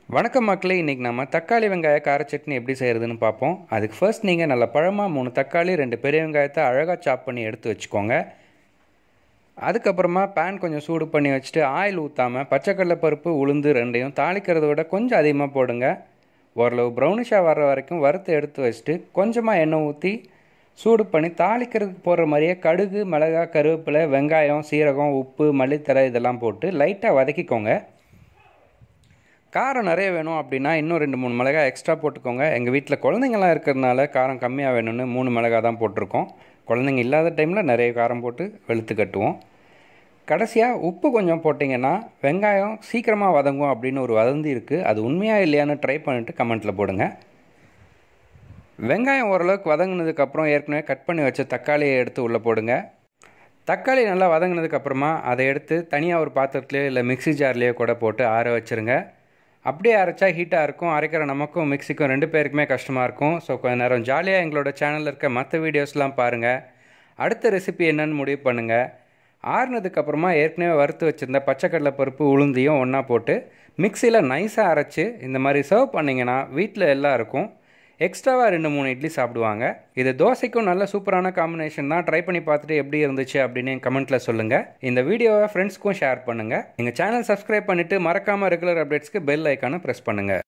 வணக்கம் மக்களே இன்றைக்கி நம்ம தக்காளி வெங்காய கார சட்னி எப்படி செய்கிறதுன்னு பார்ப்போம் அதுக்கு ஃபர்ஸ்ட் நீங்கள் நல்ல பழமாக மூணு தக்காளி ரெண்டு பெரிய வெங்காயத்தை அழகாக சாப் பண்ணி எடுத்து வச்சுக்கோங்க அதுக்கப்புறமா பேன் கொஞ்சம் சூடு பண்ணி வச்சுட்டு ஆயில் ஊற்றாமல் பச்சைக்கடலை பருப்பு உளுந்து ரெண்டையும் தாளிக்கிறத விட கொஞ்சம் அதிகமாக போடுங்க ஓரளவு ப்ரௌனிஷாக வர்ற வரைக்கும் வறுத்து எடுத்து வச்சுட்டு கொஞ்சமாக எண்ணெய் ஊற்றி சூடு பண்ணி தாளிக்கிறதுக்கு போடுற மாதிரியே கடுகு மிளகா கருவேப்பிலை வெங்காயம் சீரகம் உப்பு மல்லித்தழை இதெல்லாம் போட்டு லைட்டாக வதக்கிக்கோங்க காரம் நிறைய வேணும் அப்படின்னா இன்னும் ரெண்டு மூணு மிளகாய் எக்ஸ்ட்ரா போட்டுக்கோங்க எங்கள் வீட்டில் குழந்தைங்களாம் இருக்கிறதுனால காரம் கம்மியாக வேணும்னு மூணு மிளகாய் தான் போட்டிருக்கோம் குழந்தைங்க இல்லாத டைமில் நிறைய காரம் போட்டு வெளுத்து கட்டுவோம் கடைசியாக உப்பு கொஞ்சம் போட்டிங்கன்னா வெங்காயம் சீக்கிரமாக வதங்கும் அப்படின்னு ஒரு வதந்தி இருக்குது அது உண்மையாக இல்லையான்னு ட்ரை பண்ணிவிட்டு கமெண்ட்டில் போடுங்க வெங்காயம் ஓரளவுக்கு வதங்கினதுக்கப்புறம் ஏற்கனவே கட் பண்ணி வச்ச தக்காளியை எடுத்து உள்ளே போடுங்க தக்காளி நல்லா வதங்கினதுக்கப்புறமா அதை எடுத்து தனியாக ஒரு பாத்திரத்துலையோ இல்லை மிக்ஸி ஜார்லேயோ கூட போட்டு ஆற வச்சுருங்க அப்படியே அரைச்சா ஹீட்டாக இருக்கும் அரைக்கிற நமக்கும் மிக்ஸிக்கும் ரெண்டு பேருக்குமே கஷ்டமாக இருக்கும் ஸோ கொஞ்ச நேரம் ஜாலியாக எங்களோட சேனலில் இருக்க மற்ற வீடியோஸ்லாம் பாருங்கள் அடுத்த ரெசிபி என்னன்னு முடிவு பண்ணுங்கள் ஆறுனதுக்கப்புறமா ஏற்கனவே வறுத்து வச்சுருந்த பச்சைக்கடலை பருப்பு உளுந்தியும் ஒன்றா போட்டு மிக்சியில் நைஸாக அரைச்சி இந்த மாதிரி சர்வ் பண்ணிங்கன்னா வீட்டில் எல்லாருக்கும் எக்ஸ்ட்ராவாக ரெண்டு மூணு இட்லி சாப்பிடுவாங்க இது தோசைக்கும் நல்ல சூப்பரான காம்பினேஷன் தான் ட்ரை பண்ணி பார்த்துட்டு எப்படி இருந்துச்சு அப்படின்னு கமெண்ட்டில் சொல்லுங்கள் இந்த வீடியோவை ஃப்ரெண்ட்ஸ்க்கும் ஷேர் பண்ணுங்கள் எங்கள் சேனல் சப்ஸ்கிரைப் பண்ணிவிட்டு மறக்காமல் ரெகுலர் அப்டேட்ஸ்க்கு பெல் ஐக்கானை ப்ரெஸ் பண்ணுங்கள்